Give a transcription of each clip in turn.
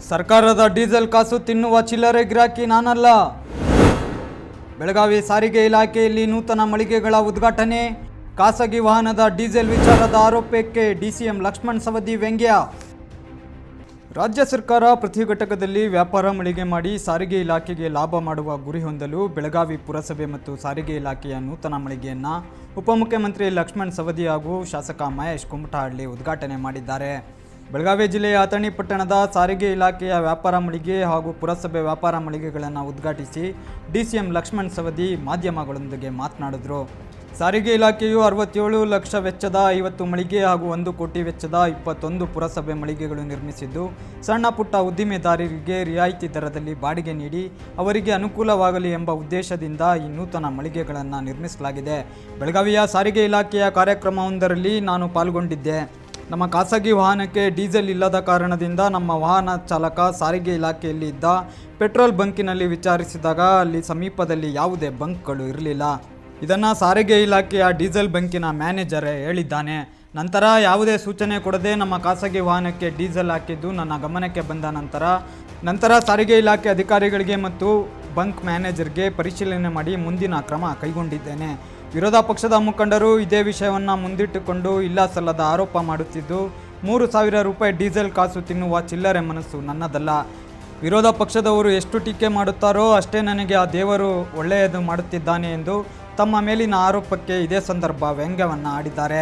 ಸರ್ಕಾರದ ಡೀಸೆಲ್ ಕಾಸು ತಿನ್ನುವ ಚಿಲ್ಲರೆ ಗಿರಾಕಿ ನಾನಲ್ಲ ಬೆಳಗಾವಿ ಸಾರಿಗೆ ಇಲಾಖೆಯಲ್ಲಿ ನೂತನ ಮಳಿಗೆಗಳ ಉದ್ಘಾಟನೆ ಖಾಸಗಿ ವಾಹನದ ಡೀಸೆಲ್ ವಿಚಾರದ ಆರೋಪಕ್ಕೆ ಡಿಸಿಎಂ ಲಕ್ಷ್ಮಣ್ ಸವದಿ ವ್ಯಂಗ್ಯ ರಾಜ್ಯ ಸರ್ಕಾರ ಪ್ರತಿ ಘಟಕದಲ್ಲಿ ವ್ಯಾಪಾರ ಮಳಿಗೆ ಮಾಡಿ ಸಾರಿಗೆ ಇಲಾಖೆಗೆ ಲಾಭ ಮಾಡುವ ಗುರಿ ಹೊಂದಲು ಬೆಳಗಾವಿ ಪುರಸಭೆ ಮತ್ತು ಸಾರಿಗೆ ಇಲಾಖೆಯ ನೂತನ ಮಳಿಗೆಯನ್ನು ಉಪಮುಖ್ಯಮಂತ್ರಿ ಲಕ್ಷ್ಮಣ್ ಸವದಿ ಹಾಗೂ ಶಾಸಕ ಮಹೇಶ್ ಕುಮಟಹಳ್ಳಿ ಉದ್ಘಾಟನೆ ಮಾಡಿದ್ದಾರೆ ಬೆಳಗಾವಿ ಜಿಲ್ಲೆಯ ಅಥಣಿ ಪಟ್ಟಣದ ಸಾರಿಗೆ ಇಲಾಖೆಯ ವ್ಯಾಪಾರ ಮಳಿಗೆ ಹಾಗೂ ಪುರಸಭೆ ವ್ಯಾಪಾರ ಮಳಿಗೆಗಳನ್ನು ಉದ್ಘಾಟಿಸಿ ಡಿಸಿಎಂ ಲಕ್ಷ್ಮಣ್ ಸವದಿ ಮಾಧ್ಯಮಗಳೊಂದಿಗೆ ಮಾತನಾಡಿದರು ಸಾರಿಗೆ ಇಲಾಖೆಯು ಅರವತ್ತೇಳು ಲಕ್ಷ ವೆಚ್ಚದ ಐವತ್ತು ಮಳಿಗೆ ಹಾಗೂ ಒಂದು ಕೋಟಿ ವೆಚ್ಚದ ಇಪ್ಪತ್ತೊಂದು ಪುರಸಭೆ ಮಳಿಗೆಗಳು ನಿರ್ಮಿಸಿದ್ದು ಸಣ್ಣ ಪುಟ್ಟ ಉದ್ದಿಮೆದಾರರಿಗೆ ರಿಯಾಯಿತಿ ದರದಲ್ಲಿ ಬಾಡಿಗೆ ನೀಡಿ ಅವರಿಗೆ ಅನುಕೂಲವಾಗಲಿ ಎಂಬ ಉದ್ದೇಶದಿಂದ ಈ ನೂತನ ಮಳಿಗೆಗಳನ್ನು ನಿರ್ಮಿಸಲಾಗಿದೆ ಬೆಳಗಾವಿಯ ಸಾರಿಗೆ ಇಲಾಖೆಯ ಕಾರ್ಯಕ್ರಮವೊಂದರಲ್ಲಿ ನಾನು ಪಾಲ್ಗೊಂಡಿದ್ದೆ ನಮ್ಮ ಖಾಸಗಿ ವಾಹನಕ್ಕೆ ಡೀಸೆಲ್ ಇಲ್ಲದ ಕಾರಣದಿಂದ ನಮ್ಮ ವಾಹನ ಚಾಲಕ ಸಾರಿಗೆ ಇಲಾಖೆಯಲ್ಲಿ ಇದ್ದ ಪೆಟ್ರೋಲ್ ಬಂಕಿನಲ್ಲಿ ವಿಚಾರಿಸಿದಾಗ ಅಲ್ಲಿ ಸಮೀಪದಲ್ಲಿ ಯಾವುದೇ ಬಂಕ್ಗಳು ಇರಲಿಲ್ಲ ಇದನ್ನು ಸಾರಿಗೆ ಇಲಾಖೆಯ ಡೀಸೆಲ್ ಬಂಕಿನ ಮ್ಯಾನೇಜರೇ ಹೇಳಿದ್ದಾನೆ ನಂತರ ಯಾವುದೇ ಸೂಚನೆ ಕೊಡದೆ ನಮ್ಮ ಖಾಸಗಿ ವಾಹನಕ್ಕೆ ಡೀಸೆಲ್ ಹಾಕಿದ್ದು ನನ್ನ ಗಮನಕ್ಕೆ ಬಂದ ನಂತರ ನಂತರ ಸಾರಿಗೆ ಇಲಾಖೆ ಅಧಿಕಾರಿಗಳಿಗೆ ಮತ್ತು ಬಂಕ್ ಮ್ಯಾನೇಜರ್ಗೆ ಪರಿಶೀಲನೆ ಮಾಡಿ ಮುಂದಿನ ಕ್ರಮ ಕೈಗೊಂಡಿದ್ದೇನೆ ವಿರೋಧ ಪಕ್ಷದ ಮುಖಂಡರು ಇದೇ ವಿಷಯವನ್ನು ಮುಂದಿಟ್ಟುಕೊಂಡು ಇಲ್ಲ ಸಲ್ಲದ ಆರೋಪ ಮಾಡುತ್ತಿದ್ದು ಮೂರು ಸಾವಿರ ರೂಪಾಯಿ ಡೀಸೆಲ್ ಕಾಸು ತಿನ್ನುವ ಚಿಲ್ಲರೆ ಮನಸ್ಸು ನನ್ನದಲ್ಲ ವಿರೋಧ ಪಕ್ಷದವರು ಎಷ್ಟು ಟೀಕೆ ಮಾಡುತ್ತಾರೋ ಅಷ್ಟೇ ನನಗೆ ಆ ದೇವರು ಒಳ್ಳೆಯದು ಮಾಡುತ್ತಿದ್ದಾನೆ ಎಂದು ತಮ್ಮ ಮೇಲಿನ ಆರೋಪಕ್ಕೆ ಇದೇ ಸಂದರ್ಭ ವ್ಯಂಗ್ಯವನ್ನು ಆಡಿದ್ದಾರೆ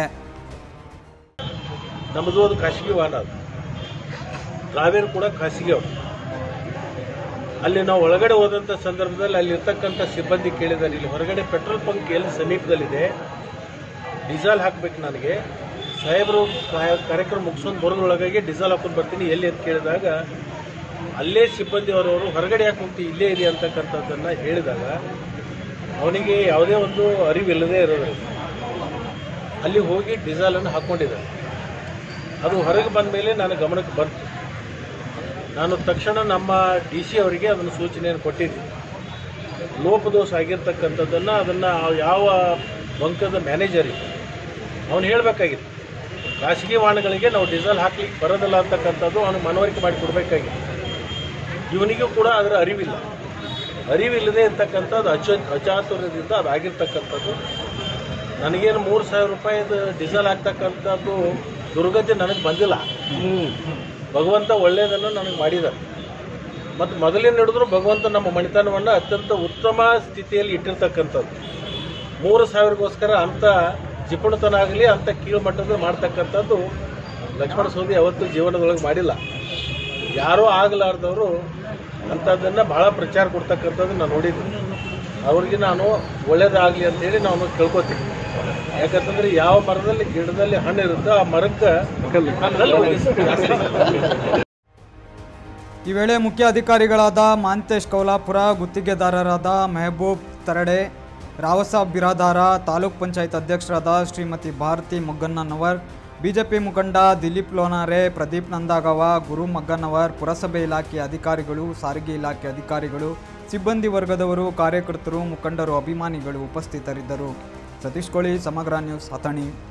ನಮ್ಮದು ಒಂದು ಖಾಸಗಿ ವಾಹನ ಅದು ಡ್ರಾವೇರ್ ಕೂಡ ಖಾಸಗಿ ಅವರು ಅಲ್ಲಿ ನಾವು ಒಳಗಡೆ ಹೋದಂಥ ಸಂದರ್ಭದಲ್ಲಿ ಅಲ್ಲಿ ಇರ್ತಕ್ಕಂಥ ಸಿಬ್ಬಂದಿ ಕೇಳಿದ್ದಾರೆ ಇಲ್ಲಿ ಹೊರಗಡೆ ಪೆಟ್ರೋಲ್ ಬಂಕ್ ಎಲ್ಲಿ ಸಮೀಪದಲ್ಲಿದೆ ಡೀಸೆಲ್ ಹಾಕ್ಬೇಕು ನನಗೆ ಸಾಹೇಬರು ಕಾ- ಕಾರ್ಯಕ್ರಮ ಮುಗಿಸ್ಕೊಂಡು ಬರೋದ್ರೊಳಗಾಗಿ ಡೀಸೆಲ್ ಹಾಕೊಂಡು ಬರ್ತೀನಿ ಎಲ್ಲಿ ಅಂತ ಕೇಳಿದಾಗ ಅಲ್ಲೇ ಸಿಬ್ಬಂದಿ ಅವರವರು ಹೊರಗಡೆ ಯಾಕೆ ಹೋಗ್ತಿ ಇಲ್ಲೇ ಇದೆ ಅಂತಕ್ಕಂಥದ್ದನ್ನು ಹೇಳಿದಾಗ ಅವನಿಗೆ ಯಾವುದೇ ಒಂದು ಅರಿವಿಲ್ಲದೆ ಇರೋದ್ರಿಂದ ಅಲ್ಲಿ ಹೋಗಿ ಡೀಸೆಲನ್ನು ಹಾಕ್ಕೊಂಡಿದ್ದಾನೆ ಅದು ಹೊರಗೆ ಬಂದ ಮೇಲೆ ನನ್ನ ಗಮನಕ್ಕೆ ಬಂತು ನಾನು ತಕ್ಷಣ ನಮ್ಮ ಡಿ ಸಿ ಅವರಿಗೆ ಅದನ್ನು ಸೂಚನೆಯನ್ನು ಕೊಟ್ಟಿದ್ದೆ ಲೋಪದೋಷ ಆಗಿರ್ತಕ್ಕಂಥದ್ದನ್ನು ಅದನ್ನು ಯಾವ ಬಂಕದ ಮ್ಯಾನೇಜರ್ ಇದೆ ಅವನು ಹೇಳಬೇಕಾಗಿತ್ತು ಖಾಸಗಿ ವಾಹನಗಳಿಗೆ ನಾವು ಡೀಸೆಲ್ ಹಾಕ್ಲಿಕ್ಕೆ ಬರೋದಿಲ್ಲ ಅಂತಕ್ಕಂಥದ್ದು ಅವನಿಗೆ ಮನವರಿಕೆ ಮಾಡಿ ಕೊಡಬೇಕಾಗಿತ್ತು ಇವನಿಗೂ ಕೂಡ ಅದರ ಅರಿವಿಲ್ಲ ಅರಿವಿಲ್ಲದೆ ಇರ್ತಕ್ಕಂಥದ್ದು ಅಚ ಅಚಾತುರ್ಯದಿಂದ ಅದಾಗಿರ್ತಕ್ಕಂಥದ್ದು ನನಗೇನು ಮೂರು ಸಾವಿರ ರೂಪಾಯಿದು ಡೀಸೆಲ್ ಹಾಕ್ತಕ್ಕಂಥದ್ದು ದುರ್ಗತಿ ನನಗೆ ಬಂದಿಲ್ಲ ಭಗವಂತ ಒಳ್ಳೆಯದನ್ನು ನನಗೆ ಮಾಡಿದ್ದಾರೆ ಮತ್ತು ಮೊದಲಿನ ಹಿಡಿದ್ರು ಭಗವಂತ ನಮ್ಮ ಮಣಿತನವನ್ನು ಅತ್ಯಂತ ಉತ್ತಮ ಸ್ಥಿತಿಯಲ್ಲಿ ಇಟ್ಟಿರ್ತಕ್ಕಂಥದ್ದು ಮೂರು ಸಾವಿರಗೋಸ್ಕರ ಅಂಥ ಜಿಪುಣತನ ಆಗಲಿ ಅಂಥ ಕೀಳುಮಟ್ಟದ ಮಾಡ್ತಕ್ಕಂಥದ್ದು ಲಕ್ಷ್ಮಣ ಸೋದಿ ಯಾವತ್ತೂ ಜೀವನದೊಳಗೆ ಮಾಡಿಲ್ಲ ಯಾರೂ ಆಗಲಾರ್ದವರು ಅಂಥದ್ದನ್ನು ಬಹಳ ಪ್ರಚಾರ ಕೊಡ್ತಕ್ಕಂಥದ್ದು ನಾನು ನೋಡಿದ್ದೀನಿ ಅವ್ರಿಗೆ ನಾನು ಒಳ್ಳೇದಾಗಲಿ ಅಂತೇಳಿ ನಾನು ಕೇಳ್ಕೊತೀನಿ ಯಾಕಂತಂದ್ರೆ ಯಾವ ಮರದಲ್ಲಿ ಗಿಡದಲ್ಲಿ ಹಣ್ಣು ಇರುತ್ತೋ ಆ ಮರಕ್ಕೆ ಹಣ್ಣಲ್ಲಿ ಜಾಸ್ತಿ. ಈ ವೇಳೆ ಮುಖ್ಯ ಅಧಿಕಾರಿಗಳಾದ ಮಾಂತೇಶ್ ಕೌಲಾಪುರ ಗುತ್ತಿಗೆದಾರರಾದ ಮೆಹಬೂಬ್ ತರಡೆ ರಾವಸಾಬ್ ಬಿರಾದಾರ ತಾಲೂಕ್ ಪಂಚಾಯತ್ ಅಧ್ಯಕ್ಷರಾದ ಶ್ರೀಮತಿ ಭಾರತಿ ಮೊಗ್ಗನ್ನವರ್ ಬಿಜೆಪಿ ಮುಖಂಡ ದಿಲೀಪ್ ಲೋನಾರೆ ಪ್ರದೀಪ್ ನಂದಾಗವ ಗುರು ಮಗ್ಗನ್ನವರ್ ಪುರಸಭೆ ಇಲಾಖೆಯ ಅಧಿಕಾರಿಗಳು ಸಾರಿಗೆ ಇಲಾಖೆ ಅಧಿಕಾರಿಗಳು ಸಿಬ್ಬಂದಿ ವರ್ಗದವರು ಕಾರ್ಯಕರ್ತರು ಮುಖಂಡರು ಅಭಿಮಾನಿಗಳು ಉಪಸ್ಥಿತರಿದ್ದರು ಸತೀಶ್ ಕೋಳಿ ಸಮಗ್ರ ನ್ಯೂಸ್ ಅಥಣಿ